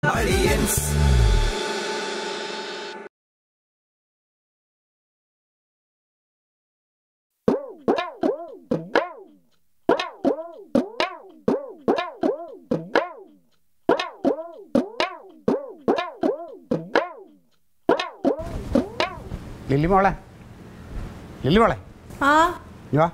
Aliens. Lily മോളെ lily മോളെ ആ ഇങ്ങ് വാ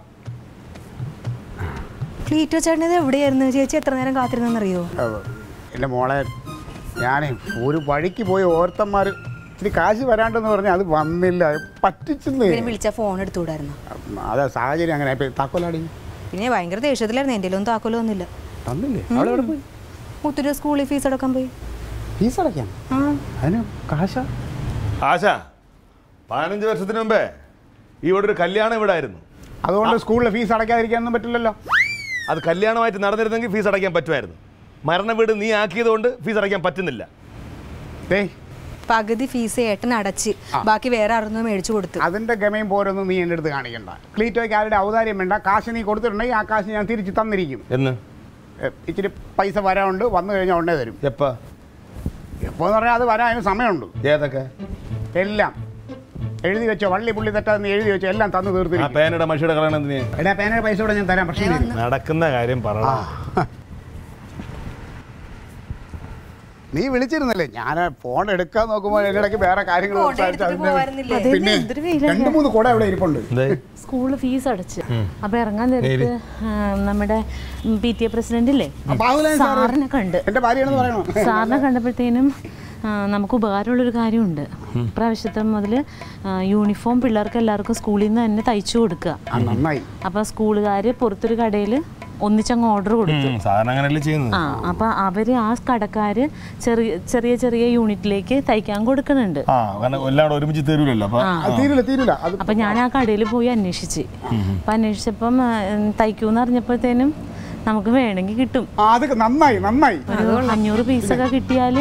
ക്ലീറ്റോ ചേട്ടൻ ഇത് എവിടെയായിരുന്നു ചേച്ചി എത്ര നേരം കാത്തിരുന്നെന്നറിയോ ഏഹ്, എൻ്റെ മോളെ ഞാനേ ഒരു വഴിക്ക് പോയി ഓർത്തന്മാർ ഇത്തിരി കാശ് വരാണ്ടെന്ന് പറഞ്ഞാൽ അത് വന്നില്ല പറ്റിച്ചെന്ന് ഇവനെ വിളിച്ച ഫോൺ എടുത്തുകൂടായിരുന്നു അതെ സാഹചര്യം അങ്ങനെ ഇപ്പം താക്കോലാടി പിന്നെ ഭയങ്കര ദേഷ്യത്തിലായിരുന്നു എൻ്റെ ഒന്നും താക്കോലും ഒന്നുമില്ല തന്നില്ലേ അവളെ എവിടെ പോയി മുത്തൂര് സ്കൂളിൽ ഫീസ് അടക്കാൻ പോയി ഫീസ് അടയ്ക്കാം ആ അതിന് കാശ ആശ പതിനഞ്ച് വർഷത്തിന് മുമ്പേ ഇവിടെ ഒരു കല്യാണം ഇവിടെ ആയിരുന്നു അതുകൊണ്ട് സ്കൂളിൽ ഫീസ് അടയ്ക്കാതിരിക്കാനൊന്നും പറ്റില്ലല്ലോ അത് കല്യാണമായിട്ട് നടന്നിരുന്നെങ്കിൽ ഫീസ് അടയ്ക്കാൻ പറ്റുമായിരുന്നു മരണ വീട് നീ ആക്കിയതുകൊണ്ട് ഫീസ് അടയ്ക്കാൻ പറ്റുന്നില്ല ഏയ് പകുതി ഫീസ് ഏട്ടൻ അടച്ച് ബാക്കി വേറെ ആരുന്നു മേടിച്ചു കൊടുത്തു അതിൻ്റെ ഗമയും പോരൊന്നും നീ എൻ്റെ അടുത്ത് കാണിക്കണ്ട ക്ലീറ്റോയ്ക്ക് ആരുടെ ഔദാര്യം വേണ്ട കാശ് നീ കൊടുത്തിട്ടുണ്ടെങ്കിൽ ആ കാശ് ഞാൻ തിരിച്ച് തന്നിരിക്കും എന്ന് ഏ, ഇച്ചിരി പൈസ വരാനുണ്ട് വന്നു കഴിഞ്ഞാൽ ഉടനെ തരും എപ്പ എപ്പോൾ എന്ന് പറഞ്ഞാൽ അത് വരാൻ അതിന് സമയമുണ്ട് ഏതൊക്കെ എല്ലാം എഴുതി വെച്ചോ വള്ളി പുള്ളി തെറ്റാതെ നീ എഴുതി വെച്ചോ എല്ലാം തന്നു ആ തീർത്തിരിക്കും പേനയുടെ മഷിയുടെ കളയണം നീ എടാ പേനയുടെ പൈസ കൂടെ ഞാൻ തരാം പക്ഷേ നടക്കുന്ന കാര്യം പറ നീ വിളിച്ചിരുന്നല്ലേ ഞാൻ ഫോൺ എടുക്കാൻ നോക്കുമ്പോൾ എൻ്റെ ഇടയ്ക്ക് വേറെ കാര്യങ്ങൾ ഫോട്ടോ സംസാരിച്ച് എടുത്തിട്ട് അതിന്റെ- പോവായിരുന്നില്ലേ? അതെ, പിന്നെ എന്തൊരു വെയിലല്ലേ? രണ്ട് മൂന്ന് കൂടെ ഇവിടെ ഇരിപ്പുണ്ട് എന്തേ സ്കൂളിൽ ഫീസ് അടച്ച് അപ്പൊ ഇറങ്ങാൻ നേരത്ത് ആ, നമ്മുടെ പി ടി എ പ്രസിഡന്റ് ഇല്ലേ ബാബുലാൽ സാറ് സാറിനെ കണ്ട് എൻ്റെ ഭാര്യയാണെന്ന് പറയണോ സാറിനെ കണ്ടപ്പോഴത്തേനും ആ, നമുക്ക് ഉപകാരമുള്ളൊരു കാര്യമുണ്ട് ഇപ്രാവശ്യത്തെ മുതൽ യൂണിഫോം പിള്ളേർക്ക് എല്ലാവർക്കും സ്കൂളിൽ നിന്ന് തന്നെ തയ്ച്ചു കൊടുക്കുക ആ നന്നായി അപ്പോൾ സ്കൂളുകാർ പുറത്തൊരു കടയിൽ ഒന്നിച്ചങ്ങ് ഓർഡർ കൊടുത്തു സാധാരണ അങ്ങനെയല്ലേ ചെയ്യുന്നത് ആ അപ്പോൾ അവർ ആ കടക്കാർ ചെറിയ ചെറിയ ചെറിയ യൂണിറ്റിലേക്ക് തയ്ക്കാൻ കൊടുക്കുന്നുണ്ട് ആ കാരണം എല്ലാവരും ഒരുമിച്ച് തരൂലല്ലോ അപ്പൊ അത് തീരില്ല തീരില്ല അത് അപ്പം ഞാൻ ആ കടയിൽ പോയി അന്വേഷിച്ച് അപ്പം അന്വേഷിച്ചപ്പം ആ, ഉം, തയ്ക്കൂന്ന് അറിഞ്ഞപ്പോഴത്തേനും നമുക്ക് വേണമെങ്കിൽ കിട്ടും ആ അത് നന്നായി നന്നായി ഒരു അഞ്ഞൂറ് പീസൊക്കെ കിട്ടിയാൽ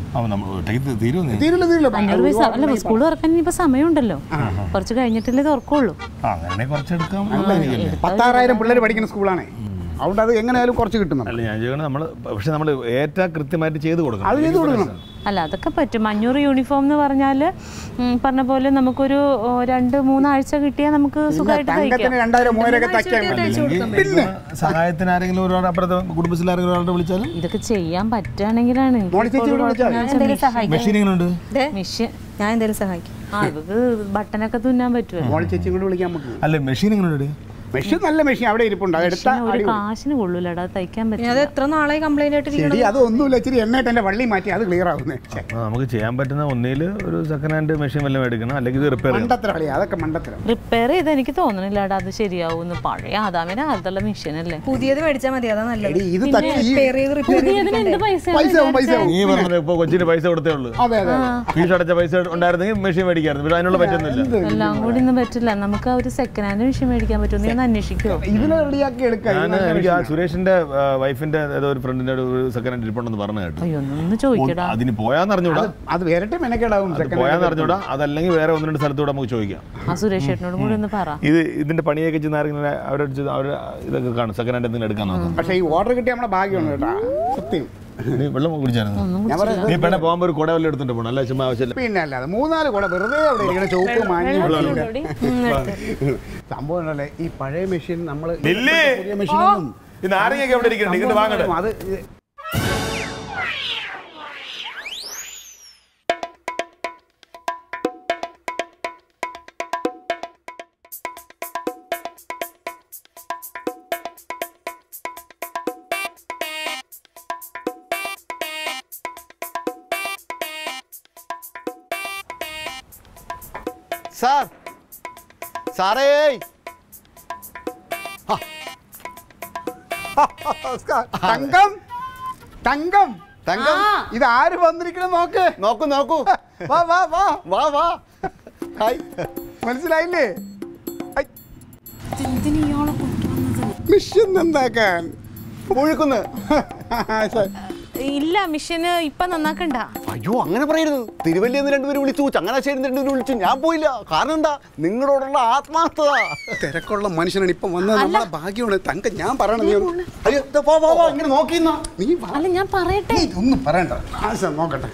തീരുന്നേ തീരില്ല തീരില്ല അഞ്ഞൂറ് പൈസ അല്ല സ്കൂൾ തുറക്കാൻ ഇനിയിപ്പോൾ സമയമുണ്ടല്ലോ കുറച്ച് കഴിഞ്ഞിട്ടല്ലേ തുറക്കുള്ളൂ അങ്ങനെ കുറച്ചെടുക്കാം പത്താറായിരം പിള്ളേർ പഠിക്കുന്ന സ്കൂളാണ് അതുകൊണ്ട് അത് എങ്ങനെയായാലും കുറച്ച് കിട്ടുന്നുണ്ട് അല്ല ഞാൻ ചോദിക്കണം നമ്മൾ പക്ഷെ നമ്മൾ ഏറ്റവും കൃത്യമായിട്ട് ചെയ്ത് കൊടുക്കണം അത് ചെയ്ത് കൊടുക്കണം അല്ല അതൊക്കെ പറ്റും അഞ്ഞൂറ് യൂണിഫോം എന്ന് പറഞ്ഞാൽ പറഞ്ഞ പോലെ നമുക്കൊരു ഓ, രണ്ട് മൂന്നാഴ്ച കിട്ടിയാൽ നമുക്ക് സുഖമായിട്ട് തങ്കത്തിന് തയ്ക്കാം രണ്ടായിരം മൂവായിരം ഒക്കെ തയ്ക്കാൻ മതി. പിന്നെ സഹായത്തിന് ആരെങ്കിലും ഒരാൾ അപ്പുറത്തെ കുടുംബത്തിൽ ആരെങ്കിലും ഒരാളുടെ വിളിച്ചാലും ഇതൊക്കെ ചെയ്യാൻ പറ്റുകയാണെങ്കിൽ മോളി ചേച്ചിയോട് വിളിച്ചാൽ മതി. മെഷീൻ എങ്ങനെയുണ്ട് മിഷ്യൻ ഞാൻ എന്തായാലും സഹായിക്കും ആ ഇവക്ക് ബട്ടനൊക്കെ തുന്നാൻ പറ്റുമോ മോളി ചേച്ചിയും കൂടെ വിളിക്കാൻ നമുക്ക് അല്ല മെഷീൻ എങ്ങനെയുണ്ട് മെഷീൻ നല്ല മെഷീൻ അവിടെ ഇരിപ്പുണ്ട് അത് എടുത്താൽ ഒരു കാശിന് കൊള്ളൂലടാ അത് തയ്ക്കാൻ പിന്നെ അത് പറ്റില്ല എത്ര നാളായി കംപ്ലൈന്റ് ആയിട്ട് ശരി അത് ഒന്നുമില്ല ഇച്ചിരി എണ്ണയിട്ട് എൻ്റെ വള്ളി മാറ്റി അത് ക്ലിയർ ആവുന്നേ ഛെ, ആ, നമുക്ക് ചെയ്യാൻ പറ്റുന്ന ഒന്നിൽ ഒരു സെക്കൻഡ് ഹാൻഡ് മെഷീൻ വല്ലതും മേടിക്കണം അല്ലെങ്കിൽ ഇത് റിപ്പയർ ചെയ്യണം മണ്ടത്തര കളി അതൊക്കെ മണ്ടത്തരം റിപ്പയർ ചെയ്ത് എനിക്ക് തോന്നണില്ലടാ അത് ശരിയാവുന്നു പഴയ ആദാമിന്റെ കാലത്തുള്ള മെഷീൻ അല്ലേ പുതിയത് മേടിച്ചാൽ മതി അതാ നല്ലത് എടി ഇത് തട്ടി ഈ റിപ്പയർ ചെയ്ത് റിപ്പയർ പുതിയതിന് എന്ത് പൈസ പൈസ ആവും പൈസ ആവും നീ പറഞ്ഞത് ഇപ്പോൾ കൊച്ചിന് പൈസ കൊടുത്തേ ഉള്ളൂ അതെ അതെ ഫീസ് അടച്ച പൈസ ഉണ്ടായിരുന്നെങ്കിൽ മെഷീൻ മേടിക്കായിരുന്നു പക്ഷെ അതിനുള്ള പറ്റുന്നില്ല എല്ലാം കൂടി ഒന്നും പറ്റില്ല നമുക്ക് ആ ഒരു സെക്കൻഡ് ഹാൻഡ് മെഷീൻ മേടിക്കാൻ പറ്റുമോ നീ ഒന്ന് അന്വേഷിക്കോ ഇതിനെ റെഡിയാക്കി എടുക്കാം ഞാൻ എനിക്ക് ആ സുരേഷിന്റെ വൈഫിന്റെ ഏതോ ഒരു ഫ്രണ്ടിന്റെ ഒരു സെക്കൻഡ് ഹാൻഡ് ഇരിപ്പുണ്ടെന്ന് പറഞ്ഞു കേട്ടു അയ്യോ ഒന്ന് ചോദിക്കടാ അതിന് പോയാന്ന് അറിഞ്ഞൂടാ അത് വേറിട്ട് മെനക്കേടാവും അത് സെക്കൻഡ് പോയാന്ന് അറിഞ്ഞൂടാ അതല്ലെങ്കിൽ വേറെ ഒന്ന് രണ്ട് സ്ഥലത്തൂടെ നമുക്ക് ചോദിക്കാം ആ സുരേഷ് ചേട്ടനോടും കൂടി ഒന്ന് പറ ഇത് ഇതിന്റെ പണിയൊക്കെ ചെയ്യുന്ന ആരെങ്കിലും അവരോട് ചെയ്ത് അവർ ഇതൊക്കെ കാണും സെക്കൻഡ് ഹാൻഡ് എന്തെങ്കിലും എടുക്കാൻ നോക്കാം പക്ഷേ ഈ ഓർഡർ കിട്ടിയ നമ്മുടെ ഭാഗ്യമാണ് കേട്ടോ സത്യം നീ വെള്ളം കുടിച്ചായിരുന്നു ഞാൻ പറയുന്നത് നീ പെണ്ണെ പോകുമ്പോൾ ഒരു കുട വല്ലതും എടുത്തിട്ട് പോകണം അല്ല ചുമ്മാ ആവശ്യമില്ല പിന്നെ അല്ലാതെ മൂന്നാല് കൂടെ വെറുതെ അവിടെ ഇരിക്കണ ചോപ്പ് മാഞ്ഞു സംഭവം ഉണ്ടല്ലേ ഈ പഴയ മെഷീൻ നമ്മൾ ലില്ലി! പുതിയ മെഷീനൊന്നും ഈ നാരങ്ങയൊക്കെ എവിടെ ഇരിക്കുന്നുണ്ട് ഇങ്ങോട്ട് വാങ്ങട്ടെ അത് സാർ സാറേ തങ്കം തങ്കം തങ്കം ഇത് ആര് വന്നിരിക്കണം നോക്ക് നോക്കൂ നോക്കൂ വാ വാ വാ വാ വാ ഹായ് മനസ്സിലായില്ലേ മിഷൻ നന്നാക്കാൻ മുഴുക്കുന്ന് ഇല്ല മിഷന് ഇപ്പൊ നന്നാക്കണ്ട അയ്യോ അങ്ങനെ പറയരുത് തിരുവല്ലിന്ന് രണ്ടുപേരും വിളിച്ചു ചങ്ങനാശ്ശേരി രണ്ടുപേരും വിളിച്ചു ഞാൻ പോയില്ല കാരണം എന്താ നിങ്ങളോടുള്ള ആത്മാർത്ഥത തിരക്കുള്ള മനുഷ്യനാണ് ഇപ്പം വന്നത് നമ്മളെ ഭാഗ്യമാണ് തങ്ക ഞാൻ പറയണ നീ ഒന്ന് അയ്യോ ദാ പോ, പോ, പോ, ഇങ്ങനെ നോക്കിന്നാ നീ വാ. അല്ല ഞാൻ പറയട്ടെ നീ ഒന്നും പറയണ്ട ആശ നോക്കട്ടെ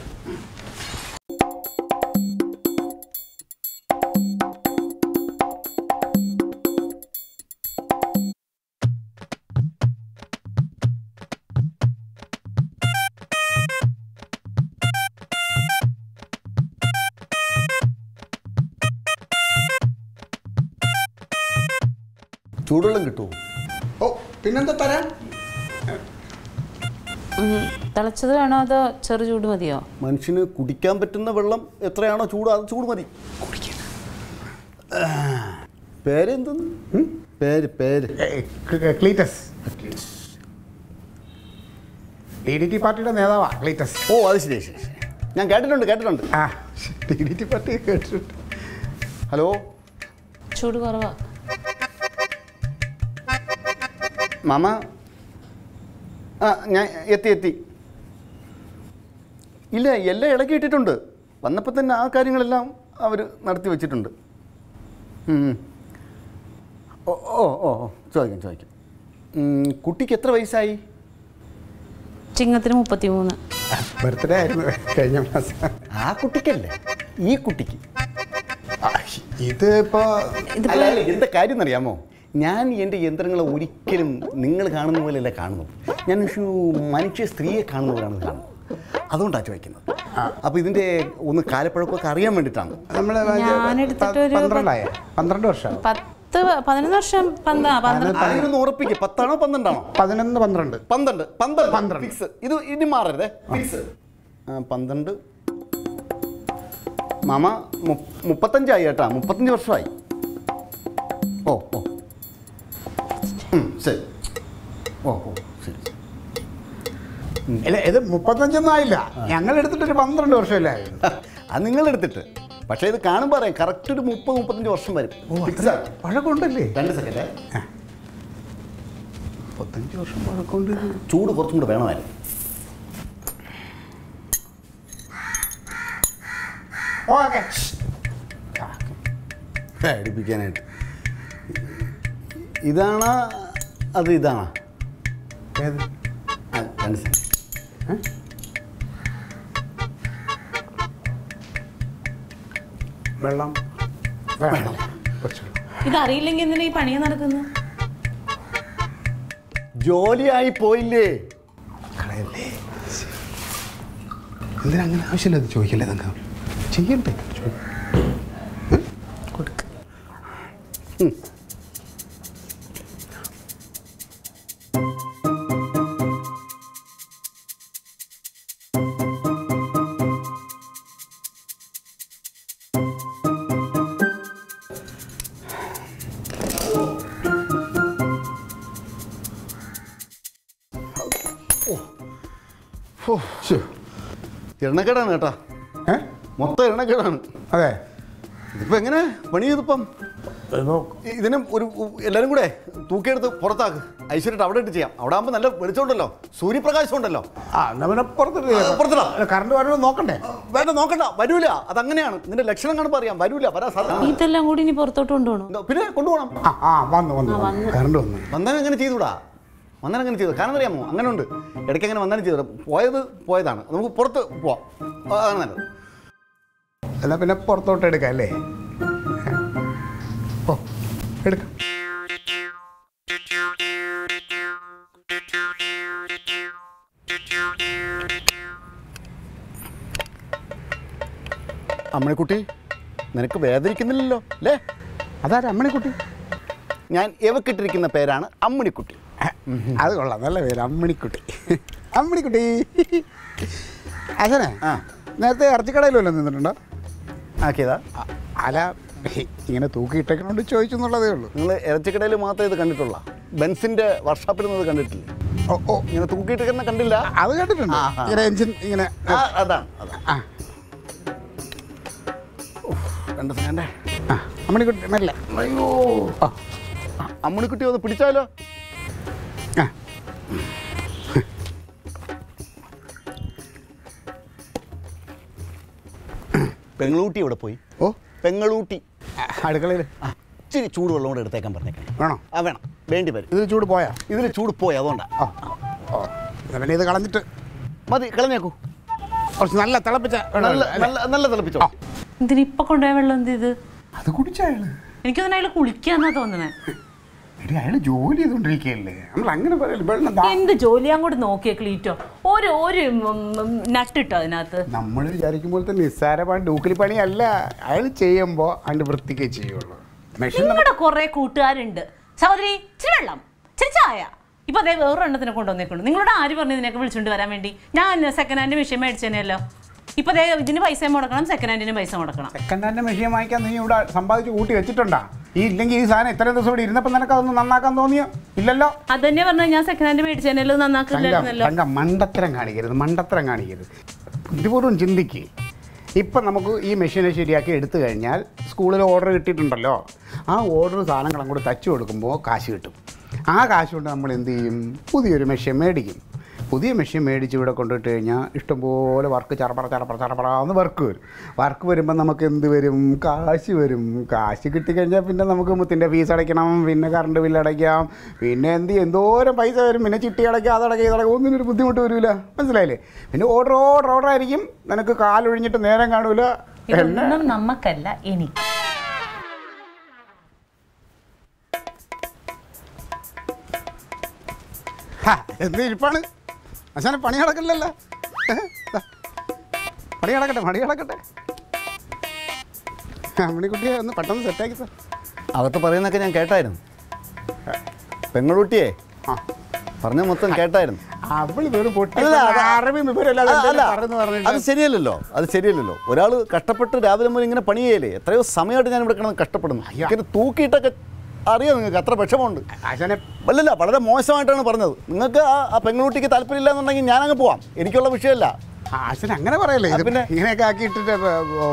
ചൂടുവെള്ളം കിട്ടുമോ ഓ പിന്നെന്താ തരാം ഉം, തിളച്ചത് വേണോ അതോ ചെറു ചൂട് മതിയോ മനുഷ്യന് കുടിക്കാൻ പറ്റുന്ന വെള്ളം എത്രയാണോ ചൂട് അത് ചൂട് മതി പേരെന്തെന്ന് ഉം? പേര് പേര് ഏയ്, ക്ലീ- ക്ലീറ്റസ് ഡി ഡി ടി പാർട്ടിയുടെ നേതാവാ ക്ലീറ്റസ് ഓ അത് ശരി ശരി ശരി. ഞാൻ കേട്ടിട്ടുണ്ട് കേട്ടിട്ടുണ്ട് ആ ഡി ഡി ടി പാർട്ടി കേട്ടിട്ടുണ്ട് ഹലോ ചൂട് കുറവാ മാമ ആ ഞാൻ എത്തി എത്തി ഇല്ല എല്ലാം ഇളക്കി ഇട്ടിട്ടുണ്ട് വന്നപ്പോൾ തന്നെ ആ കാര്യങ്ങളെല്ലാം അവർ നടത്തി വെച്ചിട്ടുണ്ട് ഉം. ഓ ഓ ഓ ഓ, ചോദിക്കാം ചോദിക്കാം ഉം, കുട്ടിക്ക് എത്ര വയസ്സായി ചിങ്ങത്തിന് മുപ്പത്തിമൂന്ന് ബർത്ത്ഡേ ആയിരുന്നു കഴിഞ്ഞ മാസം ആ കുട്ടിക്കല്ലേ ഈ കുട്ടിക്ക് ആ, ഇത് ഇപ്പോ ഇതിപ്പോ അല്ല അല്ല എന്താ കാര്യം എന്നറിയാമോ ഞാൻ എൻ്റെ യന്ത്രങ്ങളെ ഒരിക്കലും നിങ്ങൾ കാണുന്ന പോലെയല്ല കാണുന്നത് ഞാൻ ഒരു മനുഷ്യ സ്ത്രീയെ കാണുന്ന പോലെയാണ് കാണുന്നത് അതുകൊണ്ടാണ് ചോദിക്കുന്നത് അപ്പോൾ ഇതിൻ്റെ ഒന്ന് കാലപ്പഴക്കമൊക്കെ അറിയാൻ വേണ്ടിയിട്ടാണ് നമ്മള് ഞാൻ എടുത്തിട്ട് ഒരു പന്ത്രണ്ടായ പന്ത്രണ്ട് വർഷം പത്ത് പതിനൊന്ന് വർഷം പന്താ പന്ത്രണ്ട് അതിനൊന്ന് ഉറപ്പിക്കുക പത്താണോ പന്ത്രണ്ടാണോ പതിനൊന്ന് പന്ത്രണ്ട് പന്ത്രണ്ട് പന്ത്രണ്ട് പന്ത്രണ്ട്. ഫിക്സ് ഇത് ഇനി മാറരുതേ ഫിക്സ് ആ, പന്ത്രണ്ട് മാമ മു- മുപ്പത്തഞ്ചായി കേട്ടാ മുപ്പത്തഞ്ച് വർഷമായി ഓ ഓ ഉം, ശരി ഓ ഓ ശരി ഇല്ല ഇത് മുപ്പത്തഞ്ചൊന്നും ആയില്ല ഞങ്ങൾ എടുത്തിട്ടൊരു പന്ത്രണ്ട് വർഷമല്ലേ ആയിരുന്നു അത് നിങ്ങളെടുത്തിട്ട് പക്ഷേ ഇത് കാണുമ്പോൾ അറിയാം കറക്റ്റ് ഒരു മുപ്പത് മുപ്പത്തഞ്ച് വർഷം വരും ഫിക്സ് ആണ്. പഴക്കമുണ്ടല്ലേ രണ്ട് സെക്കൻഡ് മുപ്പത്തഞ്ച് വർഷം പഴക്കമുണ്ട് ഇത്. ചൂട് കുറച്ചും കൂടെ വേണമായിരുന്നു ഓക്കെ പേടിപ്പിക്കാനായിട്ട് ഇതാണോ അത് ഇതാണോ ഏത് ആ, രണ്ട് സെക്കൻഡ് വെള്ളം വേണം കുറച്ച് വെള്ളം. ഇതറിയില്ലെങ്കിൽ എന്തിനാ ഈ പണിയെ നടക്കുന്നത് ജോലിയായി പോയില്ലേ കളയല്ലേ എന്തിനാ അങ്ങനെ ആവശ്യമില്ല അത് ചോദിക്കല്ലേ തങ്ക ചെയ്യണ്ടേ ചോ- ഏ? കൊടുക്ക് ശ്ശോ. എണ്ണക്കേടാണ് കേട്ടാ ഏ മൊത്തം എണ്ണക്കേടാണ് അതെ ഇതിപ്പോ എങ്ങനെ പണി ചെയ്തിപ്പം ഇതിനും ഒരു എല്ലാരും കൂടെ തൂക്കിയെടുത്ത് പുറത്താക്ക് ഐശ്വര്യട്ട് അവിടെ ഇട്ട് ചെയ്യാം അവിടെ ആകുമ്പോൾ നല്ല വെളിച്ചമുണ്ടല്ലോ സൂര്യപ്രകാശം ഉണ്ടല്ലോ ആ എന്നാ പിന്നെ പുറത്തിട്ട് ആ, പുറത്തിടാ. കറണ്ട് വരണോ നോക്കണ്ടേ വേണ്ട നോക്കണ്ട വരൂല അതങ്ങനെയാണ് നിന്റെ ലക്ഷണം കാണുമ്പോൾ അറിയാം വരൂല വരാൻ സാധ്യത ഇതെല്ലാം കൂടി ഇനി പുറത്തോട്ട് കൊണ്ടുപോകണോ എന്താ, പിന്നെ കൊണ്ടുപോകണം ആ ആ വന്നു വന്നു വന്നു. കറണ്ട് വന്നു വന്നാൽ അങ്ങനെ ചെയ്തുകൂടാ വന്നാൽ അങ്ങനെ ചെയ്തു കാരണം അറിയാമോ അങ്ങനെ ഉണ്ട് ഇടയ്ക്ക് അങ്ങനെ വന്നാലും ചെയ്തു പോയത് പോയതാണ് നമുക്ക് പുറത്ത് പോവാം ആ, അതാണ് നല്ലത് എന്നാ പിന്നെ പുറത്തോട്ട് എടുക്കാം അല്ലേ ഓ എടുക്കാം അമ്മണിക്കുട്ടി നിനക്ക് വേദനിക്കുന്നില്ലല്ലോ അല്ലേ അതാരാ അമ്മണിക്കുട്ടി ഞാൻ എവക്കിട്ടിരിക്കുന്ന പേരാണ് അമ്മണിക്കുട്ടി അത് കൊള്ളാം നല്ല പേര് അമ്മണിക്കുട്ടി അമ്മണിക്കുട്ടി അച്ഛനെ ആ നേരത്തെ ഇറച്ചിക്കടയിൽ വല്ലതും നിന്നിട്ടുണ്ടോ ആക്കിയതാ അ- അല ഇങ്ങനെ തൂക്കിയിട്ടേക്കണോണ്ട് ചോദിച്ചു എന്നുള്ളതേ ഉള്ളൂ നിങ്ങൾ ഇറച്ചിക്കടയിൽ മാത്രമേ ഇത് കണ്ടിട്ടുള്ള ബെൻസിന്റെ വർക്ക്ഷോപ്പിൽ നിന്ന് ഇത് കണ്ടിട്ടില്ല ഓ ഓ ഇങ്ങനെ തൂക്കിയിട്ടിരിക്കുന്ന കണ്ടില്ല അത് കണ്ടിട്ടുണ്ട് ആ, ആ. ഇങ്ങനെ എഞ്ചിൻ ഇങ്ങനെ ആ, അതാണ് അതാണ് ആ രണ്ട് സെക്കൻഡേ ആ അമ്മണിക്കുട്ടി മെല്ലെ അയ്യോ ആ അമ്മണിക്കുട്ടി ഒന്ന് പിടിച്ചാലോ ആ പെങ്ങളൂട്ടി എവിടെ പോയി ഓ പെങ്ങളൂട്ടി അടുക്കളയിൽ ആ ഇച്ചിരി ചൂടുവെള്ളം കൂടെ എടുത്തേക്കാൻ പറഞ്ഞേക്കാം വേണോ ആ വേണം വേണ്ടി വരും ഇതിൽ ചൂട് പോയാ ഇതിൽ ചൂട് പോയി അതുകൊണ്ടാ ഓ ഓ എന്നാ പിന്നെ ഇത് കളഞ്ഞിട്ട് മതി കളഞ്ഞേക്കൂ കുറച്ച് നല്ല തിളപ്പിച്ച വെള്ളം നല്ല അല്ലേ? നല്ല നല്ല തിളപ്പിച്ചോ എന്തിന് ഇപ്പൊ കൊണ്ടുപോയ വെള്ളം എന്ത് ചെയ്ത് അത് കുടിച്ചയാള് എനിക്ക് തന്നെ അയാൾ കുളിക്കാന്നാ തോന്നണേ എടി അയാള് ജോലി ചെയ്തോണ്ടിരിക്കുകയല്ലേ നമ്മൾ അങ്ങനെ പറയല്ലേ വെള്ളം ദാ- എന്ത് ജോലി അങ്ങോട്ട് നോക്കിയ ക്ലീറ്റോ ഒരു ഒരു നട്ടിട്ടോ അതിനകത്ത് നമ്മൾ വിചാരിക്കുമ്പോൾ തന്നെ നിസ്സാര പണി ഡൂക്കിലി പണിയല്ല അയാൾ ചെയ്യുമ്പോൾ അതിൻ്റെ വൃത്തിക്കേ ചെയ്യുള്ളൂ മെഷീൻ നിങ്ങളുടെ കുറെ കൂട്ടുകാരുണ്ട് സഹോദരി ഇച്ചിരി വെള്ളം ഇച്ചിരി ചായ ഇപ്പൊ അതേ വേറൊരു എണ്ണത്തിനെ കൊണ്ടുവന്നേക്കുള്ളൂ നിങ്ങളോട് ആര് പറഞ്ഞു ഇതിനൊക്കെ വിളിച്ചുകൊണ്ട് വരാൻ വേണ്ടി ഞാൻ സെക്കൻഡ് ഹാൻഡ് വിഷയം മേടിച്ചേനല്ലോ ഇപ്പൊ ദേ ഇതിന് പൈസ മുടക്കണം സെക്കൻഡ് ഹാൻഡിന് പൈസ മുടക്കണം സെക്കൻഡ് ഹാൻഡ് മെഷീൻ വാങ്ങിക്കാൻ നീ ഇവിടെ സമ്പാദിച്ച് കൂട്ടി വെച്ചിട്ടുണ്ടാ ഈ ഇല്ലെങ്കിൽ ഈ സാധനം ഇത്രയും ദിവസം ഇവിടെ ഇരുന്നപ്പോൾ നിനക്ക് അതൊന്ന് നന്നാക്കാൻ തോന്നിയോ ഇല്ലല്ലോ അത് തന്നെ പറഞ്ഞാൽ ഞാൻ സെക്കൻഡ് ഹാൻഡ് മേടിച്ചേനല്ലോ തങ്ക നന്നാക്കില്ലായിരുന്നല്ലോ തങ്ക മണ്ടത്തരം കാണിക്കരുത് മണ്ടത്തരം കാണിക്കരുത് ബുദ്ധിപൂർവ്വം ചിന്തിക്ക് ഇപ്പം നമുക്ക് ഈ മെഷീനെ ശരിയാക്കി എടുത്തു കഴിഞ്ഞാൽ സ്കൂളിൽ ഓർഡർ കിട്ടിയിട്ടുണ്ടല്ലോ ആ ഓർഡർ സാധനങ്ങൾ അങ്ങോട്ട് തച്ചു കൊടുക്കുമ്പോൾ കാശ് കിട്ടും ആ കാശ് കൊണ്ട് നമ്മൾ എന്ത് ചെയ്യും പുതിയൊരു മെഷീൻ മേടിക്കും പുതിയ മെഷീൻ മേടിച്ച് ഇവിടെ കൊണ്ടുപോയിട്ട് കഴിഞ്ഞാൽ ഇഷ്ടംപോലെ വർക്ക് ചറപ്പറ ചറപ്പറ ചറപ്പറാന്ന് വർക്ക് വരും വർക്ക് വരുമ്പോൾ നമുക്ക് എന്ത് വരും കാശ് വരും കാശ് കിട്ടിക്കഴിഞ്ഞാൽ പിന്നെ നമുക്ക് മുത്തിൻ്റെ ഫീസ് അടയ്ക്കണം പിന്നെ കറണ്ട് ബില്ല് അടയ്ക്കാം പിന്നെ എന്ത് ചെയ്യും? എന്തോരം പൈസ വരും പിന്നെ ചിട്ടി അടയ്ക്കുക അതടയ്ക്കുക ഇതടയ്ക്കുക ഒന്നിനും ഒരു ബുദ്ധിമുട്ട് വരില്ല മനസ്സിലായില്ലേ പിന്നെ ഓർഡർ ഓർഡർ ഓർഡർ ആയിരിക്കും നിനക്ക് കാലൊഴിഞ്ഞിട്ട് നേരം കാണൂല എന്നെ ഇതൊന്നും നമുക്കല്ല എനിക്ക് ഹാ, എന്ത് ഇരിപ്പാണ് അച്ഛനെ പണി നടക്കില്ലല്ലോ ഏ? ദാ. പണി നടക്കട്ടെ പണി നടക്കട്ടെ അമ്മണിക്കുട്ടിയെ ഒന്ന് പെട്ടെന്ന് സെറ്റാക്കി സാർ അകത്ത് പറയുന്നൊക്കെ ഞാൻ കേട്ടായിരുന്നു പെങ്ങളൂട്ടിയെ ആ പറഞ്ഞ മൊത്തം കേട്ടായിരുന്നു അവള് വെറും പൊട്ടി അല്ല, അത് അറബി വിവരമില്ലാതെ അല്ല, അല്ല. പറഞ്ഞു അത് പറഞ്ഞിട്ട് ശരിയല്ലല്ലോ അത് ശരിയല്ലല്ലോ ഒരാൾ കഷ്ടപ്പെട്ട് രാവിലെ മുതൽ ഇങ്ങനെ പണി ചെയ്യലേ എത്രയോ സമയമായിട്ട് ഞാൻ ഇവിടെ കിടന്ന് കഷ്ടപ്പെടുന്നു അയ്യോ. ഇങ്ങനെ തൂക്കിയിട്ടൊക്കെ അറിയാം നിങ്ങൾക്ക് അത്ര വിഷമമുണ്ട് ആശാനെ അല്ലല്ല വളരെ മോശമായിട്ടാണ് പറഞ്ഞത് നിങ്ങൾക്ക് ആ ആ പെങ്ങളൂട്ടിക്ക് താല്പര്യമില്ല എന്നുണ്ടെങ്കിൽ ഞാനങ്ങ് പോവാം എനിക്കുള്ള വിഷയമല്ല ആശാൻ അങ്ങനെ പറയല്ലേ ഇത് ആ, പിന്നെ? ഇങ്ങനെയൊക്കെ ആക്കിയിട്ടിട്ട് ഓ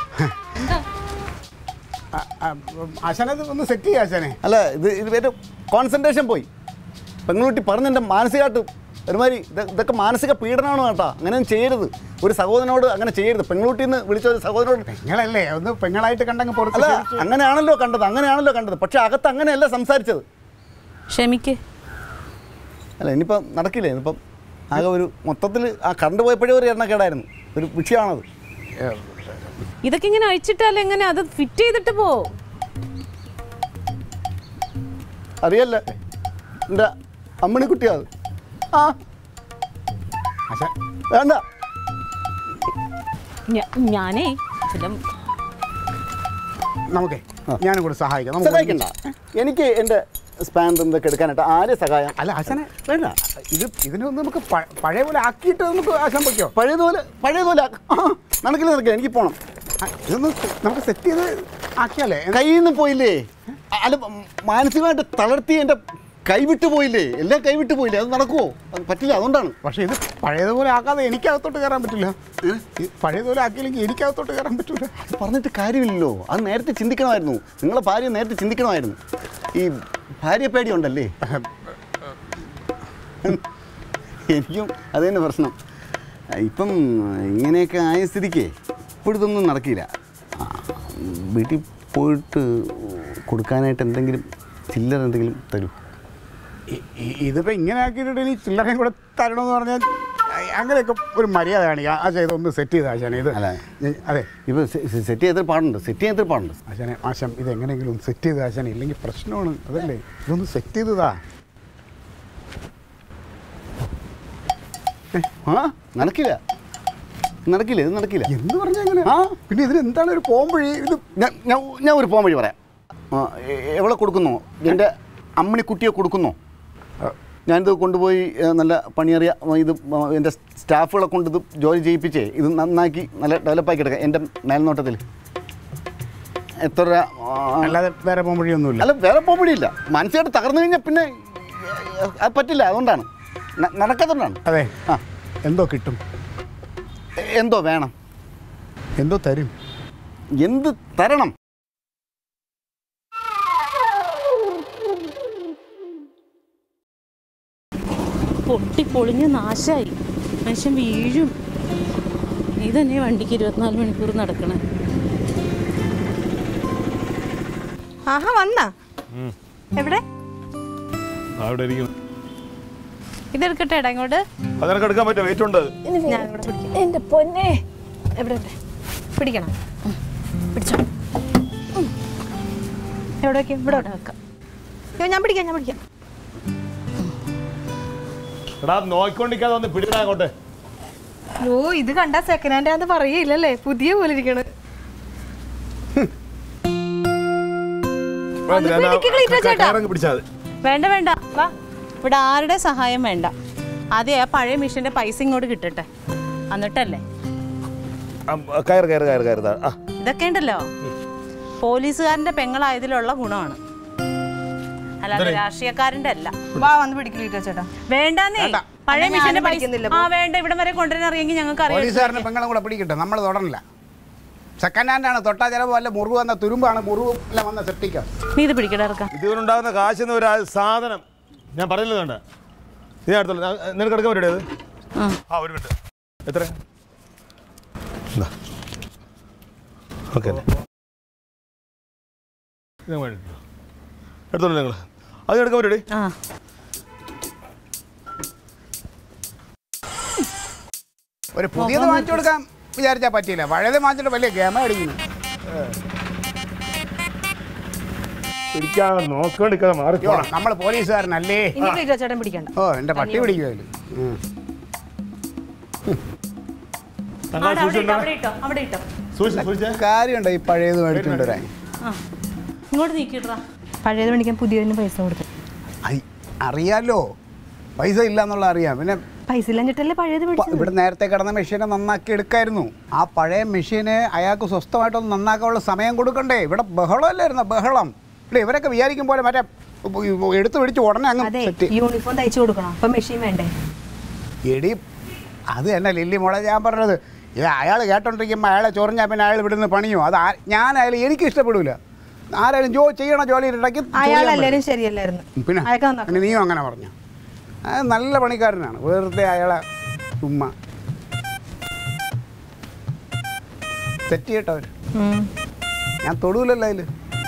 ആ, ആ, ആശാനത് ഒന്ന് സെറ്റ് ചെയ്യാം ആശാനെ അല്ല ഇത് ഇത് ഏറ്റവും കോൺസെൻട്രേഷൻ പോയി പെങ്ങളൂട്ടി പറഞ്ഞെൻ്റെ മാനസികമായിട്ട് ഒരുമാതിരി ഇത് ഇതൊക്കെ മാനസിക പീഡനമാണ് കേട്ടോ അങ്ങനെ ചെയ്യരുത് ഒരു സഹോദരനോട് അങ്ങനെ ചെയ്യരുത് പെങ്ങളൂട്ടി എന്ന് വിളിച്ച ഒരു സഹോദരനോട് പെങ്ങളല്ലേ ഒന്ന് പെങ്ങളായിട്ട് കണ്ടങ്ങ് പുറത്ത് അല്ല ക്ഷമിച്ച്. അങ്ങനെയാണല്ലോ കണ്ടത് അങ്ങനെയാണല്ലോ കണ്ടത് പക്ഷെ അകത്ത് അങ്ങനെയല്ല സംസാരിച്ചത് ക്ഷമിക്ക് അല്ല ഇനിയിപ്പം നടക്കില്ലേ ഇനിയിപ്പം ആകെ ഒരു മൊത്തത്തിൽ ആ കറണ്ട് പോയപ്പോഴേ ഒരു എണ്ണക്കേടായിരുന്നു ഒരു വിഷയമാണത് ഏ, ഇതൊക്കെ ഇങ്ങനെ അഴിച്ചിട്ടാൽ എങ്ങനെ അത് ഫിറ്റ് ചെയ്തിട്ട് പോ അറിയല്ല എൻ്റെ അമ്മണിക്കുട്ടിയാ അത് ആ ആശാൻ വേണ്ട ഞാ- ഞാനേ ചില നമുക്കേ ആ. ഞാനും കൂടെ സഹായിക്കാം നമുക്ക് സഹായിക്കണ്ട എനിക്ക് എൻ്റെ സ്പാൻ എന്തൊക്കെ എടുക്കാനായിട്ട് ആരെ സഹായം അല്ല ആശാനെ വേണ്ട ഇത് ഇതിനൊന്ന് നമുക്ക് പ- പഴയ പോലെ ആക്കിയിട്ട് നമുക്ക് ആശാൻ പൊയ്ക്കോ പഴയതുപോലെ പഴയതുപോലെ ആക്ക- ആ നടക്കില്ല നടക്കില്ല എനിക്ക് പോകണം ആ, ഇതൊന്ന് നമുക്ക് സെറ്റ് ചെയ്ത് ആക്കിയാലേ കയ്യിൽ നിന്ന് പോയില്ലേ അ- അല്ല ഉം, മാനസികമായിട്ട് തളർത്തി എൻ്റെ കൈവിട്ട് പോയില്ലേ എല്ലാം കൈവിട്ട് പോയില്ലേ അത് നടക്കുമോ അത് പറ്റില്ല അതുകൊണ്ടാണ് പക്ഷേ ഇത് പഴയതുപോലെ ആക്കാതെ എനിക്കകത്തോട്ട് കയറാൻ പറ്റില്ല ഈ പഴയതുപോലെ ആക്കിയില്ലെങ്കിൽ എനിക്കകത്തോട്ട് കയറാൻ പറ്റൂല അത് പറഞ്ഞിട്ട് കാര്യമില്ലല്ലോ അത് നേരത്തെ ചിന്തിക്കണമായിരുന്നു നിങ്ങളെ ഭാര്യ നേരത്തെ ചിന്തിക്കണമായിരുന്നു ഈ ഭാര്യ പേടിയുണ്ടല്ലേ എനിക്കും അത് തന്നെ പ്രശ്നം ഇപ്പം ഇങ്ങനെയൊക്കെ ആയ സ്ഥിതിക്ക് ഇപ്പോഴത്തൊന്നും നടക്കില്ല ആ, വീട്ടിൽ പോയിട്ട് കൊടുക്കാനായിട്ട് എന്തെങ്കിലും ചില്ലറ എന്തെങ്കിലും തരൂ ഇ- ഇ- ഇതിപ്പോ ഇങ്ങനെ ആക്കിയിട്ട് ഇനി ചില്ലറയും കൂടെ തരണമെന്ന് പറഞ്ഞാൽ അ- അങ്ങനെയൊക്കെ ഒരു മര്യാദ കാണിക്കുക ആശാ ഇതൊന്ന് സെറ്റ് ചെയ്ത് ആശാനെ ഇത് അല്ല. ഞ- അതെ ഇപ്പം സെറ്റ് ചെയ്തിട്ട് പാടുണ്ട് സെറ്റ് ചെയ്തിട്ട് പാടുണ്ട് ആശാനെ ആശാൻ ഇത് എങ്ങനെയെങ്കിലും ഒന്ന് സെറ്റ് ചെയ്ത് ആശാനെ ഇല്ലെങ്കിൽ പ്രശ്നമാണ് അതല്ലേ ഇതൊന്ന് സെറ്റ് ചെയ്തതാ ആ നടക്കില്ല നടക്കില്ല ഇത് നടക്കില്ല എന്ന് പറഞ്ഞാൽ എങ്ങനെ ആ. പിന്നെ ഇതിന് എന്താണ് ഒരു പോകുമ്പോഴേ ഇത് ഞാൻ ഞാൻ ഞാൻ ഒരു പോകാൻ വഴി പറയാം ആ, എ- എവളെ കൊടുക്കുന്നോ എൻ്റെ അമ്മണിക്കുട്ടിയെ കൊടുക്കുന്നോ ഞാനിത് കൊണ്ടുപോയി ഏ, നല്ല പണിയറിയ ഇത് ആ, എൻ്റെ സ്റ്റാഫുകളെ കൊണ്ട് ഇത് ജോലി ചെയ്യിപ്പിച്ചേ ഇത് നന്നാക്കി നല്ല ഡെവലപ്പാക്കി എടുക്കാം എൻ്റെ മേൽനോട്ടത്തിൽ എത്ര രൂപ ആ, അല്ലാതെ വേറെ പോകുമ്പോഴൊന്നുമില്ല അല്ല വേറെ പോകാൻ വഴിയില്ല മനസ്സിലായിട്ട് തകർന്നു കഴിഞ്ഞാൽ പിന്നെ ഏ, അത് പറ്റില്ല അതുകൊണ്ടാണ് ന- നടക്കാത്തതുകൊണ്ടാണ് അതെ ആ എന്തോ കിട്ടും എ- എന്തോ വേണം എന്തോ തരും എന്ത് തരണം പൊട്ടി പൊളിഞ്ഞ് നാശമായി മനുഷ്യൻ വീഴും നീ തന്നെ വണ്ടിക്ക് ഇരുപത്തിനാല് മണിക്കൂർ നടക്കണേ ആഹാ വന്നാ എവിടെ അവിടെ ഇരിക്കുന്നു ഇതെടുക്കട്ടെ എടാ ഇങ്ങോട്ട് അതിനൊക്കെ എടുക്കാൻ പറ്റുമോ വെയിറ്റ് ഉണ്ട് ഞാൻ ഇവിടെ പിടിക്കാം എന്റെ പൊന്നെ എവിടെ എവിടെ പിടിക്കണം ഉം. പിടിച്ചോ ഉം. എവിടെ വെക്കും ഇവിടെ ഇവിടെ വെക്കാം അയ്യോ, ഞാൻ പിടിക്കാം ഞാൻ പിടിക്കാം എടാ നോക്കിക്കൊണ്ടിരിക്കാതെ ഒന്ന് പിടിക്കടാ അങ്ങോട്ട് ഓ ഇത് കണ്ട സെക്കൻഡ് ഹാൻഡ് ആന്ന് പറയില്ലല്ലേ പുതിയ പോലെ ഇരിക്കണ് ഒന്ന് പിടിക്ക് ക്ലീറ്റോ ചേട്ടാ. കയറങ്ങ് പിടിച്ചാൽ മതി വേണ്ട വേണ്ട വാ ഇവിടെ ആരുടെ സഹായം വേണ്ട ആദ്യം ആ പഴയ മിഷന്റെ പൈസ ഇങ്ങോട്ട് കിട്ടട്ടെ എന്നിട്ടല്ലേ ആ, കയറ് കയറ് കയറ് കയറ് ദാ. ആ ഇതൊക്കെ ഉണ്ടല്ലോ പോലീസുകാരന്റെ പെങ്ങളായതിലുള്ള ഗുണമാണ് അല്ലാതെ രാഷ്ട്രീയക്കാരന്റെ അല്ല വാ വന്ന് പിടിക്ക് ക്ലീറ്റോ ചേട്ടാ വേണ്ടാന്നേ പഴയ ഞാനും മിഷന്റെ പൈസ പഠിക്കുന്നില്ല, ആ വേണ്ട ഇവിടെ വരെ കൊണ്ടുവരാൻ അറിയെങ്കിൽ ഞങ്ങൾക്ക് അറിയാം പോലീസുകാരനെ പെങ്ങളും കൂടെ പിടിക്കട്ടെ നമ്മൾ തൊടണില്ല സെക്കൻഡ് ഹാൻഡാണ് തൊട്ടാ ചിലപ്പോൾ വല്ല മുറിവ് വന്ന തുരുമ്പാണ് മുറിവ് എല്ലാം വന്ന സെപ്റ്റിക്കാം നീ ഇത് പിടിക്കട ഇറക്കാം ഇതിനുണ്ടാകുന്ന കാശെന്ന് ഒരു സാധനം ഞാൻ പറഞ്ഞില്ല വേണ്ട നീ അടുത്തുള്ള ഞാൻ- നിനക്ക് എടുക്കാൻ പറ്റുമോ അത് ആ ഒരു മിനിറ്റ് എത്ര ഓക്കെ അല്ലേ ഞാൻ വേണ്ടിട്ടോ എടുത്തോളൂ നിങ്ങൾ അത് എടുക്കാൻ പറ്റൂടി ആ ഒരു പുതിയത് വാങ്ങിച്ചു കൊടുക്കാൻ വിചാരിച്ചാൽ പറ്റിയില്ല പഴയത് വാങ്ങിച്ചിട്ട് വലിയ ഗമ അടിക്കുന്നു പിടിക്കാതെ നോക്കിക്കൊണ്ടിരിക്കാതെ അയ്യോ മാറിക്കോളാം നമ്മൾ പോലീസുകാരനല്ലേ ഇനി ക്ലീറ്റോ ചേട്ടൻ പിടിക്കണ്ട ഓ എൻ്റെ പട്ടി പിടിക്കുമല്ലോ അവിടെ അവിടെ ഇട്ടോ അവിടെ ഇട്ടോ അവിടെ ഇട്ടോ സൂക്ഷിച്ച് സൂക്ഷിച്ചേ കാര്യമുണ്ടോ ഈ പഴയത് മേടിച്ചുകൊണ്ട് വരാൻ ആ ഇങ്ങോട്ട് നീക്കിട്ടാ പഴയത് മേടിക്കാൻ പുതിയതിന് പൈസ കൊടുത്തു ഐ അറിയാലോ പൈസ ഇല്ല എന്നുള്ള അറിയാം പിന്നെ പൈസ ഇല്ലാഞ്ഞിട്ടല്ലേ പഴയത് പ- മേടിച്ചത് ഇവിടെ നേരത്തെ കിടന്ന മെഷീനെ നന്നാക്കി എടുക്കായിരുന്നു ആ പഴയ മെഷീന് അയാൾക്ക് സ്വസ്ഥമായിട്ടൊന്ന് നന്നാക്കാനുള്ള സമയം കൊടുക്കണ്ടേ ഇവിടെ ബഹളമല്ലായിരുന്നു ബഹളം ഇവിടെ ഇവരൊക്കെ വിചാരിക്കും പോലെ മറ്റേ ഉ- ഉ- എടുത്ത് പിടിച്ച് ഉടനെ അങ്ങ് അതെ സെറ്റ് യൂണിഫോം തയ്ച്ചു കൊടുക്കണം അപ്പൊ മെഷീൻ വേണ്ടേ എടി അത് തന്നെ ലില്ലി മോളെ ഞാൻ പറഞ്ഞത് ഇത് അയാൾ കേട്ടോണ്ടിരിക്കുമ്പോൾ അയാളെ ചൊറിഞ്ഞാൽ പിന്നെ അയാൾ ഇവിടുന്ന് പണിയോ അത് ആ- ഞാനായാലും എനിക്ക് ഇഷ്ടപ്പെടില്ല ആരായാലും ജോ ചെയ്യണ ജോലി ഇടയ്ക്ക് അയാളെല്ലാരും ശരിയല്ലായിരുന്നു പിന്നെ അയാൾക്ക് നന്നാക്കണം. പിന്നെ നീയും അങ്ങനെ പറഞ്ഞു അത് നല്ല പണിക്കാരനാണ് വെറുതെ അയാളെ ചുമ്മാ സെറ്റ് ചെയ്യട്ടോ അവർ ഉം. ഞാൻ തൊടൂലല്ലോ അതിൽ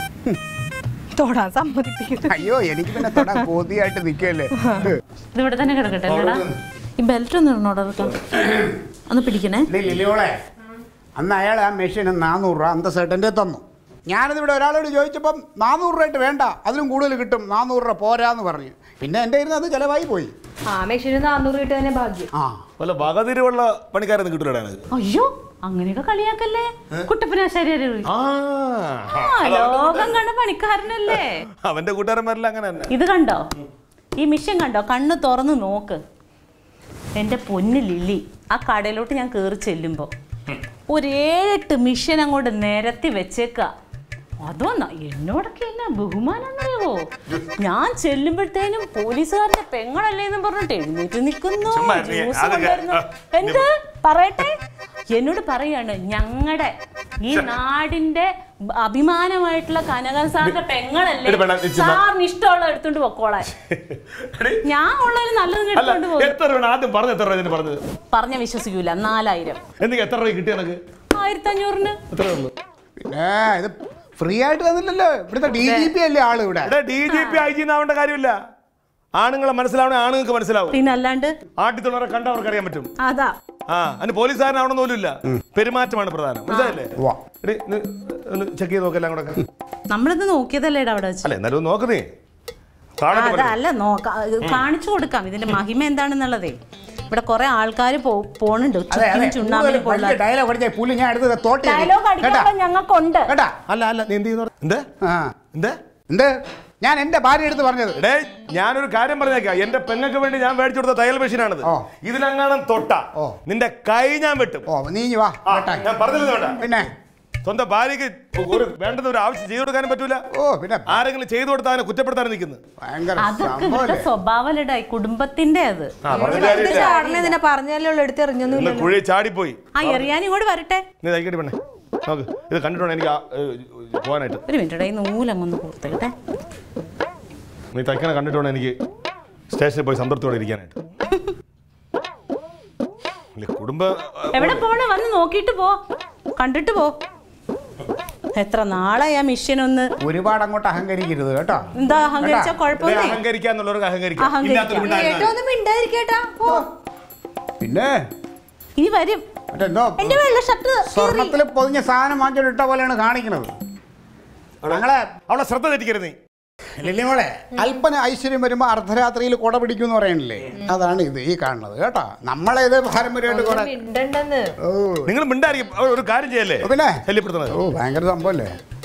തൊടാൻ സമ്മതിപ്പിക്കുന്നു അയ്യോ എനിക്ക് പിന്നെ തൊടാൻ കൊതിയായിട്ട് നിൽക്കുകയല്ലേ ഇത് ഇവിടെ തന്നെ കിടക്കട്ടെ അല്ലേടാ ഈ ബെൽറ്റ് ഒന്ന് ഇടണോടാ അതൊക്കെ ഒന്ന് പിടിക്കണേ ലില്ലിയോളെ അന്ന് അയാൾ ആ മെഷീന് നാനൂറ് രൂപ അന്തസ്സേട്ടൻ്റെ തന്നു ഞാനത് ഇവിടെ ഒരാളോട് ചോദിച്ചപ്പം നാനൂറ് രൂപ ആയിട്ട് വേണ്ട അതിലും കൂടുതൽ കിട്ടും നാനൂറ് രൂപ പോരാന്ന് പറഞ്ഞു പിന്നെ എൻ്റെ ഇരുന്ന് അത് ചിലവായി പോയി ആ മെഷീന് നാന്നൂറ് കിട്ടുക തന്നെ ഭാഗ്യം ആ വല്ല വകതിരിവുള്ള പണിക്കാരൊന്നും കിട്ടൂലടാ അയ്യോ അങ്ങനെയൊക്കെ കളിയാക്കല്ലേ കുട്ടപ്പനാശാരി ആ ആ ലോകം കണ്ട പണിക്കാരനല്ലേ അവന്റെ കൂട്ടുകാരന്മാരെല്ലാം അങ്ങനെ തന്നെ ഇത് കണ്ടോ ഈ മിഷൻ കണ്ടോ കണ്ണ് തുറന്ന് നോക്ക് എൻ്റെ പൊന്ന് ലില്ലി ആ കടയിലോട്ട് ഞാൻ കയറി ചെല്ലുമ്പോൾ ഒരു ഏഴെട്ട് മിഷൻ അങ്ങോട്ട് നിരത്തി വെച്ചേക്ക അതൊന്നാ എന്നോടൊക്കെ എന്നാ ബഹുമാനം എന്നറിയോ ഞാൻ ചെല്ലുമ്പോഴത്തേനും പോലീസുകാരന്റെ പെങ്ങളല്ലേ എന്ന് പറഞ്ഞിട്ട് എഴുന്നേറ്റ് നിൽക്കുന്നു ചുമ്മാ നീ ജ്യൂസ് അതൊക്കെ, കൊണ്ടുവരുന്നു ആ, എന്ത് പറയട്ടെ എന്നോട് പറയാണ് ഞങ്ങളുടെ ഈ നാടിന്റെ അഭിമാനമായിട്ടുള്ള കനകൻ സാറിന്റെ പെങ്ങളല്ലേ എടി പെണ്ണെ, നീ ചുമ്മാ- സാറിന് ഇഷ്ടമുള്ള എടുത്തോണ്ട് പൊക്കോളാൻ എടി, ഞാൻ ഉള്ളതിന് നല്ലത് അല്ല എടുത്തോണ്ട് പോകും എത്ര രൂപ ആദ്യം പറഞ്ഞ എത്ര രൂപ ഇതിന് പറഞ്ഞത് പറഞ്ഞ വിശ്വസിക്കൂല നാലായിരം എന്തെങ്കിലും എത്ര രൂപ കിട്ടിയ എനക്ക് ആയിരത്തി അഞ്ഞൂറിന് എത്ര ഉള്ളു പിന്നെ ഇത് ഫ്രീ ആയിട്ട് തന്നില്ലല്ലോ ഇവിടുത്തെ ഡി ജി പി അല്ലേ ആള് ഇവിടെ ഇവിടെ D G P I G ആവേണ്ട കാര്യമില്ല ആണുങ്ങളെ മനസ്സിലാവണേ ആണുങ്ങൾക്ക് മനസ്സിലാവും പിന്നെ അല്ലാണ്ട് ആട്ടിത്തുള്ളവരെ കണ്ട അവർക്ക് അറിയാൻ പറ്റും അതാ ആ അതിന് പോലീസുകാരനാവണമെന്ന് പോലും ഇല്ല പെരുമാറ്റമാണ് പ്രധാനം മനസ്സിലായില്ലേ ഉവ്വ. എടി, ഒന്ന് ഒന്ന് ചെക്ക് ചെയ്ത് നോക്കെല്ലാം കൂടെ നമ്മളിത് നോക്കിയതല്ലേടാ അവിടെ വെച്ച് അല്ല എന്നാലും ഒന്ന് നോക്കുന്നേ കാണട്ടെ പലരും. അതല്ല നോക്ക കാണിച്ചു കൊടുക്കാം ഇതിന്റെ മഹിമ എന്താണെന്നുള്ളതേ ഇവിടെ കുറെ ആൾക്കാർ പോണുണ്ട് അതെ അതെ ചുറ്റും ചുണ്ണാമ്പിന് കൊള്ളാൻ ഡയലോഗ് അടിച്ച പുല്ല് ഞാൻ എടുത്തത് തോട്ടി ഡയലോഗ് അടിക്കാനുള്ള ഞങ്ങൾക്കുണ്ട് കേട്ടാ അല്ല അല്ല നീ എന്ത് ചെയ്യുന്നു എന്തേ ആ എന്തേ എന്ത് ഞാൻ എന്റെ ഭാര്യ എടുത്ത് പറഞ്ഞത് എടേ ഞാനൊരു കാര്യം പറഞ്ഞേക്കാം എന്റെ പെങ്ങൾക്ക് വേണ്ടി ഞാൻ മേടിച്ചു കൊടുത്ത തയ്യൽ മെഷീനാണിത് ഓ. ഇതിലെങ്ങാനും തൊട്ട ഓ. നിന്റെ കൈ ഞാൻ വെട്ടും ഓ നീ ഇങ്ങ് വാ ആ, കേട്ടാ ഞാൻ പറഞ്ഞില്ല വേണ്ട പിന്നെ സ്വന്തം ഭാര്യക്ക് ഒരു വേണ്ടുന്ന ഒരു ആവശ്യം ചെയ്തു കൊടുക്കാനും പറ്റൂല ഓ പിന്നെ ആരെങ്കിലും ചെയ്തു കൊടുത്താൽ കുറ്റപ്പെടുത്താനും നിൽക്കുന്നു ഭയങ്കര അതൊക്കെ ഇവിടുത്തെ സംഭവല്ലേ സ്വഭാവമല്ലടാ ഈ കുടുംബത്തിന്റെ അത് ആ പറഞ്ഞ കാര്യമില്ല ചാടനെ ഇതിനെ പറഞ്ഞല്ലേ ഉള്ളൂ എടുത്ത് എറിഞ്ഞൊന്നും ഇന്ന് കുഴി ചാടിപ്പോയി ആ എറിയാൻ ഇങ്ങോട്ട് വരട്ടെ നീ തൈക്കടി പെണ്ണേ നോക്ക് ഇത് കണ്ടിട്ടുണ്ട് എനിക്ക് ആ, ഏ, പോകാനായിട്ട് ഒരു മിനിറ്റ് ഈ നൂലങ്ങൊന്ന് കൊടുത്തേട്ടെ നീ തയ്ക്കണ കണ്ടിട്ടുണ്ട് എനിക്ക് സ്റ്റേഷനിൽ പോയി സംതൃപ്തിയോടെ ഇരിക്കാനായിട്ട് ഇല്ല, കുടുംബ എവിടെ പോണേ വന്ന് നോക്കിയിട്ട് പോ കണ്ടിട്ട് പോ എത്ര നാളായി ആ മിഷ്യൻ ഒന്ന് ഒരുപാട് അങ്ങോട്ട് അഹങ്കരിക്കരുത് കേട്ടോ എന്താ അഹങ്കരിച്ച കേട്ടാ? കുഴപ്പമൊന്നും അഹങ്കരിക്കാന്നുള്ളവർക്ക് അഹങ്കരിക്കാം അഹങ്കരിക്കാം. ഇല്ലാത്തൊരു മിണ്ടാതിരുന്നാ ഏട്ടോ ഒന്നും മിണ്ടാതിരിക്കേട്ടാ ഓ പിന്നെ ഇനി വരും മറ്റെന്തോ എന്റെ വെള്ള ഷർട്ട് സ്വർണത്തിൽ പൊതിഞ്ഞ സാധനം വാങ്ങിച്ചിട്ട് ഇട്ട പോലെയാണ് കാണിക്കുന്നത് ഞങ്ങളെ അവളെ ശ്രദ്ധ തെറ്റിക്കരുത് നീ ലില്ലിമോളെ അല്പന ഐശ്വര്യം വരുമ്പോ അർദ്ധരാത്രിയിൽ കുട പിടിക്കും എന്ന് പറയണില്ലേ അതാണ് ഇത് ഈ കാണുന്നത് കേട്ടോ നമ്മളെ ഇത് പാരമ്പര്യമായിട്ട് കുറെ മിണ്ടണ്ടെന്ന് ഓ നിങ്ങൾ മിണ്ടായിരിക്കും അവൾ ഒരു കാര്യം ചെയ്യല്ലേ ഓ, പിന്നെ ശല്യപ്പെടുത്തുന്നത് ഓ ഭയങ്കര സംഭവല്ലേ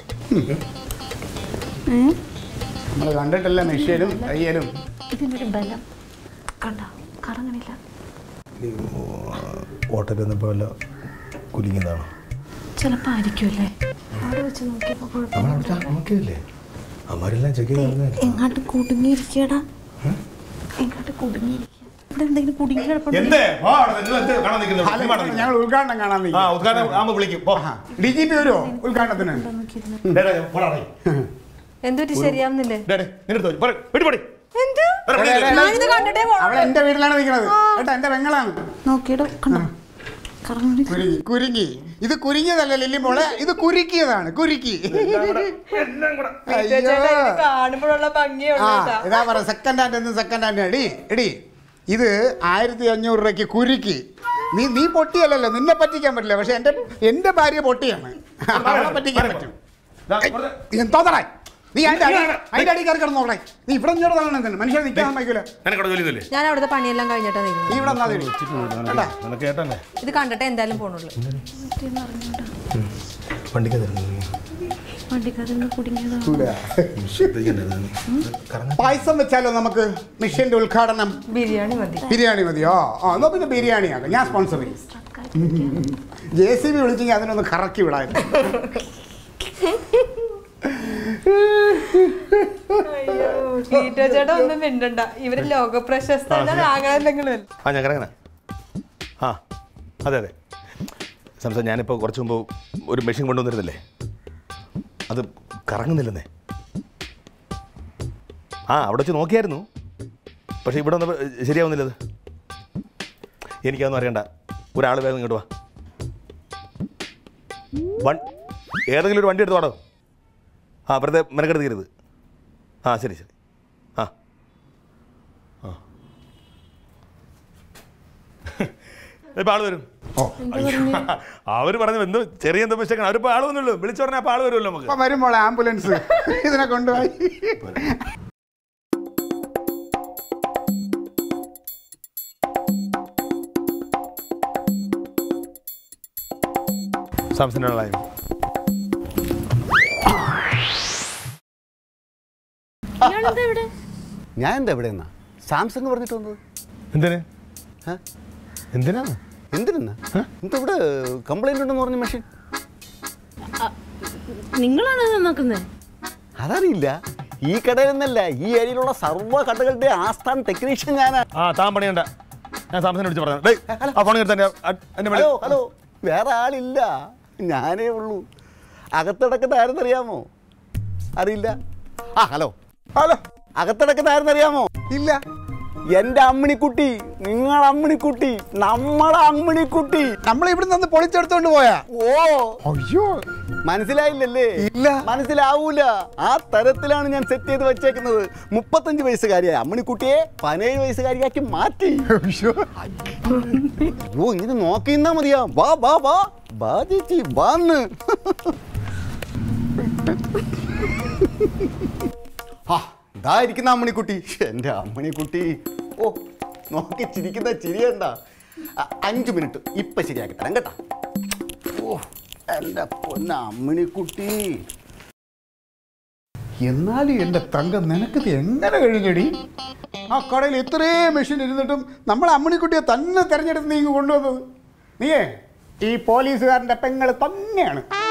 നമ്മൾ കണ്ടിട്ടില്ല മെഷീനും തയ്യലും ഇതിനൊരു ബലം കണ്ട കറങ്ങണില്ല ഓട്ടത്തിൽ വന്നപ്പോൾ വല്ല കുലുങ്ങിയതാണോ ചിലപ്പോ ആയിരിക്കുമല്ലേ അവിടെ വെച്ച് നോക്കിയപ്പോ കുഴപ്പം നമ്മളവിടെ നോക്കിയതല്ലേ അമ്മരെല്ലാം ചെക്ക് ചെയ്ത് എങ്ങാട്ട് കുടുങ്ങിയിരിക്കടാ എങ്ങാട്ട് കുടുങ്ങിയിരിക്കുക ഇവിടെ എന്തെങ്കിലും കുടുങ്ങി കിടപ്പുണ്ട് എന്തേ വാ അവിടെ നിങ്ങൾ എന്ത് കാണാൻ നിൽക്കുന്നത് സിനിമ കാണാൻ നിൽക്കുന്നത്? ഞങ്ങൾ ഉദ്ഘാടനം കാണാൻ ആ ഉദ്ഘാടനം ആകുമ്പോൾ വിളിക്കും പോ. ഡി ജി പി വരുമോ ഉദ്ഘാടനത്തിന് ഡേ, ഡേ, പോടാ അവിടെ. എന്തൊരു ശരിയാവുന്നില്ലേ ഡേ, ഡേ, നിന്റെ അടുത്ത് വരൂ. പോരെ, വെടി, പോടി. എന്ത് വരൂ, വെടി, വെടി. ഞാനിത് കണ്ടിട്ടേ പോണു. അവൾ എന്റെ വീട്ടിലാണ് നിൽക്കുന്നത് കേട്ടോ എന്റെ പെങ്ങളാണ് നോക്കിയിടും കണ്ടോ കറങ്ങണി കുരുങ്ങി കുരുങ്ങി ഇത് കുരുങ്ങിയതല്ല ലില്ലി മോളെ ഇത് കുരുക്കിയതാണ് കുരുക്കി അയ്യോ. കാണുമ്പോഴുള്ള ഭംഗിയുള്ളൂ ആ ഇതാ പറ സെക്കൻഡ് ഹാൻഡ് എന്ന് സെക്കൻഡ് ഹാൻഡ് എടി എടി ഇത് ആയിരത്തി അഞ്ഞൂറ് രൂപയ്ക്ക് കുരുക്കി നീ നീ പൊട്ടിയല്ലല്ലോ നിന്നെ പറ്റിക്കാൻ പറ്റില്ല പക്ഷെ എന്റെ എന്റെ ഭാര്യ പൊട്ടിയാണ് അവളെ പറ്റിക്കാൻ പറ്റും ദാ, പുറത്ത്. എന്തോന്നടാ നീ അതിന്റെ അടി അതിന്റെ അടി കയറി കിടന്നോളെ നീ ഇവിടെ ഇങ്ങോട്ട് തള്ളണം എന്താണ് മനുഷ്യൻ നിൽക്കാൻ സമ്മതിക്കൂല നിനക്കവിടെ ജോലിയൊന്നുമില്ലേ? ഞാൻ അവിടുത്തെ പണിയെല്ലാം കഴിഞ്ഞിട്ടാ നീ നീങ്ങുന്നത് ഇവിടെ വന്നാ മതി. കേട്ടാ നിനക്ക് കേട്ടല്ലേ ഇത് കണ്ടിട്ടേ എന്തായാലും പോണുള്ളൂ വണ്ടിക്ക് തരുന്നു വണ്ടിക്കകത്ത് കുടുങ്ങിയതാ പായസം വെച്ചാലോ നമുക്ക് മിഷന്റെ ഉദ്ഘാടനം ബിരിയാണി മതി ബിരിയാണി മതിയോ ആ എന്നാ പിന്നെ ബിരിയാണി ആക്കാം ഞാൻ സ്പോൺസർ ചെയ്യും ജെ സി ബി വിളിച്ചെങ്കിൽ അതിനൊന്ന് കറക്കി വിടായിരുന്നു ചേട്ടാ ഒന്നും മിണ്ടണ്ട ഇവര് ലോക പ്രശസ്തരാകണമെങ്കിലും ആ ഞാൻ കിടങ്ങനെ ആ അതെ അതെ സംസാരം ഞാനിപ്പോൾ കുറച്ച് മുമ്പ് ഒരു മെഷീൻ കൊണ്ടുവന്നിരുന്നില്ലേ അത് കറങ്ങുന്നില്ലെന്നേ ആ അവിടെ വെച്ച് നോക്കിയായിരുന്നു പക്ഷേ ഇവിടെ വന്നപ്പോൾ ശരിയാവുന്നില്ല അത് എനിക്കതൊന്നും അറിയണ്ട ഒരാൾ വേഗം ഇങ്ങോട്ട് വാ വൺ ഏതെങ്കിലും ഒരു വണ്ടി എടുത്ത് വാടോ ആ വെറുതെ മെനക്കെടുത്ത് തീരരുത് ആ ശരി ശരി ആ ഇപ്പം ആള് വരും ഓ അവര് പറഞ്ഞു എന്തോ ചെറിയ എന്തോ മിസ്റ്റേക്കാണ് അവരിപ്പോൾ ആള് വന്നുള്ളൂ വിളിച്ചു പറഞ്ഞാൽ അപ്പോൾ ആള് വരുമല്ലോ നമുക്ക് അപ്പൊ വരുമ്പോൾ ആംബുലൻസ് ഇതിനെ കൊണ്ടുപോയി സാംസന്റെ ആളായി ഞാൻ എന്താ ഇവിടെ എന്നാ സാംസങ് പറഞ്ഞിട്ട് വന്നത് എന്തിന് ഏ? എന്തിനാണ് എന്തിനാ എന്താ ഇവിടെ കംപ്ലൈന്റ് ഉണ്ടെന്ന് പറഞ്ഞ മെഷീൻ നിങ്ങളാണ് നന്നാക്കുന്നത് അതറിയില്ല ഈ കടയിൽ നിന്നല്ല ഈ ഏരിയയിലുള്ള സർവ്വ കടകളുടെ ആസ്ഥാൻ ടെക്നീഷ്യൻ ഞാനാ ആ താൻ പണിയണ്ട ഞാൻ സാംസനെ വിളിച്ച് പറഞ്ഞു ഡേയ് ആ ഫോൺ എടുത്ത് എൻ്റെ എൻ്റെ ഹലോ ഹലോ വേറെ ആളില്ല ഞാനേ ഉള്ളൂ അകത്തടക്കുന്ന ആരെന്നറിയാമോ അറിയില്ല ആ ഹലോ ഹലോ അകത്തടക്കുന്ന ആരെന്നറിയാമോ ഇല്ല എൻ്റെ അമ്മിണിക്കുട്ടി നിങ്ങൾ അമ്മിണിക്കുട്ടി നമ്മളെ അമ്മിണിക്കുട്ടി നമ്മൾ ഇവിടെ നിന്ന് പൊളിച്ചെടുത്തോണ്ട് പോയാ ഓ അയ്യോ മനസ്സിലായില്ലല്ലേ ഇല്ല. മനസ്സിലാവൂല ആ തരത്തിലാണ് ഞാൻ സെറ്റ് ചെയ്ത് വെച്ചേക്കുന്നത് മുപ്പത്തഞ്ച് വയസ്സുകാരിയായ അമ്മിണിക്കുട്ടിയെ പതിനേഴ് വയസ്സുകാരിയാക്കി മാറ്റി അയ്യോ ഓ ഇങ്ങനെ നോക്കി നിന്നാ മതിയാ വാ വാ വാ വാ ചേച്ചി വാന്ന് ആ ഇതാ ഇരിക്കുന്ന അമ്മണിക്കുട്ടി എൻ്റെ അമ്മണിക്കുട്ടി ഓ നോക്കി ചിരിക്കുന്ന ചിരിയണ്ട അ- അഞ്ച് മിനിറ്റ് ഇപ്പം ശരിയാക്കി തരാം കേട്ടാ ഓ എൻ്റെ പൊന്ന അമ്മണിക്കുട്ടി എന്നാലും എൻ്റെ തങ്കം നിനക്കിത് എങ്ങനെ കഴിഞ്ഞടി ആ കടയിൽ ഇത്രയും മെഷീൻ ഇരുന്നിട്ടും നമ്മൾ അമ്മണിക്കുട്ടിയെ തന്നെ തിരഞ്ഞെടുത്ത് നീ ഇങ്ങ് കൊണ്ടുവന്നത് നീയേ ഈ പോലീസുകാരൻ്റെ പെങ്ങൾ തന്നെയാണ്